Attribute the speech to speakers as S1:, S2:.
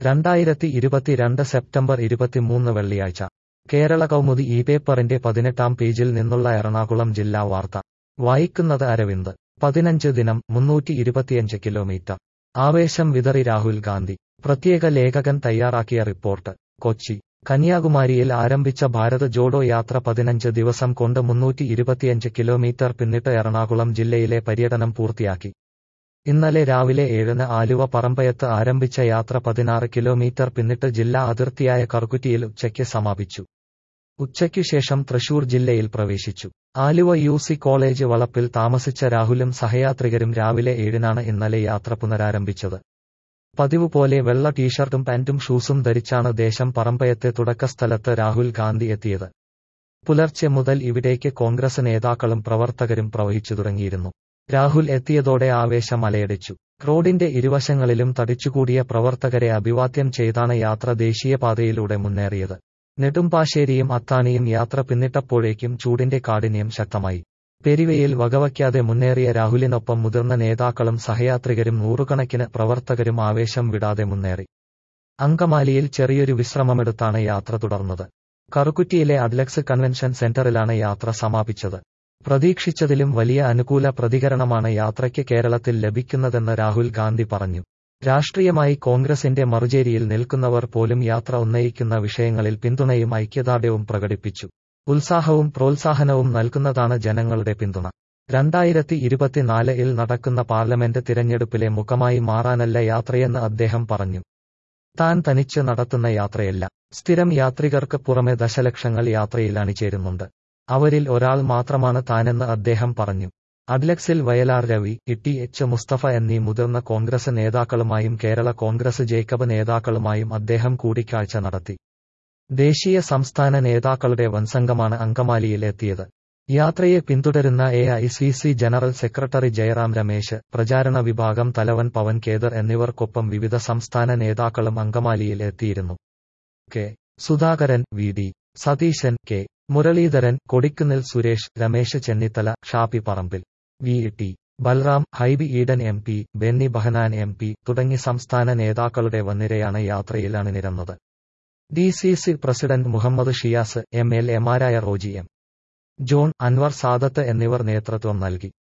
S1: രണ്ടായിരത്തി ഇരുപത്തിരണ്ട് സെപ്റ്റംബർ ഇരുപത്തിമൂന്ന് വെള്ളിയാഴ്ച കേരള കൗമുദി ഈ പേപ്പറിന്റെ പതിനെട്ടാം പേജിൽ നിന്നുള്ള എറണാകുളം ജില്ലാ വാർത്ത വായിക്കുന്നത് അരവിന്ദ് പതിനഞ്ച് ദിനം മുന്നൂറ്റി ഇരുപത്തിയഞ്ച് കിലോമീറ്റർ ആവേശം വിതറി രാഹുൽ ഗാന്ധി പ്രത്യേക ലേഖകൻ തയ്യാറാക്കിയ റിപ്പോർട്ട് കൊച്ചി കന്യാകുമാരിയിൽ ആരംഭിച്ച ഭാരത് ജോഡോ യാത്ര പതിനഞ്ച് ദിവസം കൊണ്ട് മുന്നൂറ്റി ഇരുപത്തിയഞ്ച് കിലോമീറ്റർ പിന്നിട്ട് എറണാകുളം ജില്ലയിലെ പര്യടനം പൂർത്തിയാക്കി ഇന്നലെ രാവിലെ ഏഴിന് ആലുവ പറമ്പയത്ത് ആരംഭിച്ച യാത്ര പതിനാറ് കിലോമീറ്റർ പിന്നിട്ട് ജില്ലാ അതിർത്തിയായ കറുകുറ്റിയിൽ ഉച്ചയ്ക്ക് സമാപിച്ചു ഉച്ചയ്ക്കു ശേഷം തൃശൂർ ജില്ലയിൽ പ്രവേശിച്ചു ആലുവ യു സി കോളേജ് വളപ്പിൽ താമസിച്ച രാഹുലും സഹയാത്രികരും രാവിലെ ഏഴിനാണ് ഇന്നലെ യാത്ര പുനരാരംഭിച്ചത് പതിവ് പോലെ വെള്ള ടീഷർട്ടും പാന്റും ഷൂസും ധരിച്ചാണ് ദേശം പറമ്പയത്തെ തുടക്കസ്ഥലത്ത് രാഹുൽ ഗാന്ധി എത്തിയത് പുലർച്ചെ മുതൽ ഇവിടേക്ക് കോൺഗ്രസ് നേതാക്കളും പ്രവർത്തകരും പ്രവഹിച്ചു തുടങ്ങിയിരുന്നു രാഹുൽ എത്തിയതോടെ ആവേശം അലയടിച്ചു റോഡിന്റെ ഇരുവശങ്ങളിലും തടിച്ചുകൂടിയ പ്രവർത്തകരെ അഭിവാദ്യം ചെയ്താണ് യാത്ര ദേശീയപാതയിലൂടെ മുന്നേറിയത് നെടുമ്പാശ്ശേരിയും അത്താണിയും യാത്ര പിന്നിട്ടപ്പോഴേക്കും ചൂടിന്റെ കാഠിന്യം ശക്തമായി പെരുവയിൽ വകവയ്ക്കാതെ മുന്നേറിയ രാഹുലിനൊപ്പം മുതിർന്ന നേതാക്കളും സഹയാത്രികരും നൂറുകണക്കിന് പ്രവർത്തകരും ആവേശം വിടാതെ മുന്നേറി അങ്കമാലിയിൽ ചെറിയൊരു വിശ്രമമെടുത്താണ് യാത്ര തുടർന്നത് കറുകുറ്റിയിലെ അഡ്ലക്സ് കൺവെൻഷൻ സെന്ററിലാണ് യാത്ര സമാപിച്ചത് പ്രതീക്ഷിച്ചതിലും വലിയ അനുകൂല പ്രതികരണമാണ് യാത്രയ്ക്ക് കേരളത്തിൽ ലഭിക്കുന്നതെന്ന് രാഹുൽ ഗാന്ധി പറഞ്ഞു രാഷ്ട്രീയമായി കോൺഗ്രസിന്റെ മറുചേരിയിൽ നിൽക്കുന്നവർ പോലും യാത്ര ഉന്നയിക്കുന്ന വിഷയങ്ങളിൽ പിന്തുണയും ഐക്യദാർഢ്യവും പ്രകടിപ്പിച്ചു ഉത്സാഹവും പ്രോത്സാഹനവും നൽകുന്നതാണ് ജനങ്ങളുടെ പിന്തുണ രണ്ടായിരത്തി ഇരുപത്തിനാലിൽ നടക്കുന്ന പാർലമെന്റ് തിരഞ്ഞെടുപ്പിലെ മുഖമായി മാറാനല്ല യാത്രയെന്ന് അദ്ദേഹം പറഞ്ഞു താൻ തനിച്ച് നടത്തുന്ന യാത്രയല്ല സ്ഥിരം യാത്രികർക്ക് പുറമെ ദശലക്ഷങ്ങൾ യാത്രയിൽ അണിചേരുന്നുണ്ട് അവരിൽ ഒരാൾ മാത്രമാണ് താനെന്ന് അദ്ദേഹം പറഞ്ഞു അഡ്ലക്സിൽ വയലാർ രവി ഇട്ടി എച്ച് മുസ്തഫ എന്നീ മുതിർന്ന കോൺഗ്രസ് നേതാക്കളുമായും കേരള കോൺഗ്രസ് ജേക്കബ് നേതാക്കളുമായും അദ്ദേഹം കൂടിക്കാഴ്ച നടത്തി ദേശീയ സംസ്ഥാന നേതാക്കളുടെ വൻസംഘമാണ് അങ്കമാലിയിൽ എത്തിയത് യാത്രയെ പിന്തുടരുന്ന A I C C general secretary Jairam Ramesh പ്രചാരണ വിഭാഗം തലവൻ പവൻ കേദർ എന്നിവർക്കൊപ്പം വിവിധ സംസ്ഥാന നേതാക്കളും അങ്കമാലിയിൽ എത്തിയിരുന്നു K Sudhakaran V D Satheesan K Muraleedharan Kodikunnil Suresh Ramesh Chennithala Shafi Parambil V T Balram Hibi Eden M P Benny Behanan M P തുടങ്ങി സംസ്ഥാന നേതാക്കളുടെ വൻനിരയാണ് യാത്രയിൽ അണിനിരന്നത് D C C president Muhammad Shiyas M L എമാരായ റോജി എം ജോൺ അൻവർ സാദത്ത് എന്നിവർ നേതൃത്വം നൽകി